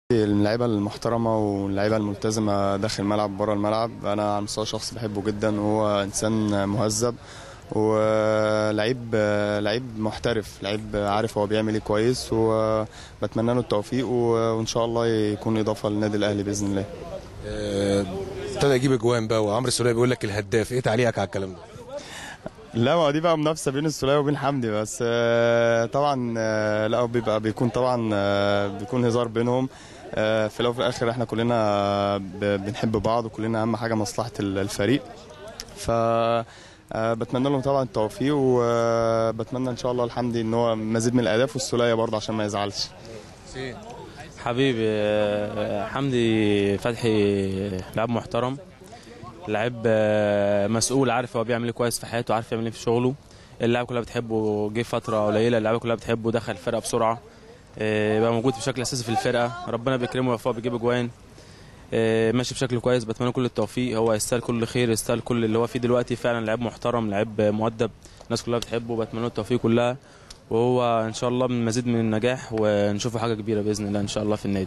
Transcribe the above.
اللعيبه المحترمه واللعيبه الملتزمه داخل الملعب وبره الملعب انا على المستوى الشخصي بحبه جدا وهو انسان مهذب ولعيب لعيب محترف لعيب عارف هو بيعمل ايه كويس وبتمنى له التوفيق وان شاء الله يكون اضافه للنادي الاهلي باذن الله آه، ابتدى يجيب اجوان بقى وعمرو السوليه بيقول لك الهداف ايه تعليقك على الكلام ده لا ما هو دي بقى منافسه بين السوليه وبين حمدي بس آه، طبعا آه، لا هو بيبقى بيكون طبعا آه، بيكون هزار بينهم آه، في الاول وفي الاخر احنا كلنا ب- بنحب بعض وكلنا اهم حاجه مصلحه ال- الفريق ف آه، بتمنى لهم طبعا التوفيق وبتمنى ان شاء الله لحمدي ان هو مزيد من الاهداف والسوليه برضه عشان ما يزعلش حبيبي آه، حمدي فتحي لاعب محترم لاعب آه، مسؤول عارف هو بيعمل ايه كويس في حياته عارف يعمل ايه في شغله اللعيبه كلها بتحبه جه فتره قليله اللعيبه كلها بتحبه دخل الفرقه بسرعه آه، بقى موجود بشكل اساسي في الفرقه ربنا بيكرمه ويوفقه بيجيب اجوان آه، ماشي بشكل كويس بتمنى كل التوفيق هو يستاهل كل خير يستاهل كل اللي هو فيه دلوقتي فعلا لعيب محترم لعيب مؤدب الناس كلها بتحبه بتمنى له التوفيق كلها وهو ان شاء الله من مزيد من النجاح ونشوفه حاجه كبيره باذن الله ان شاء الله في النادي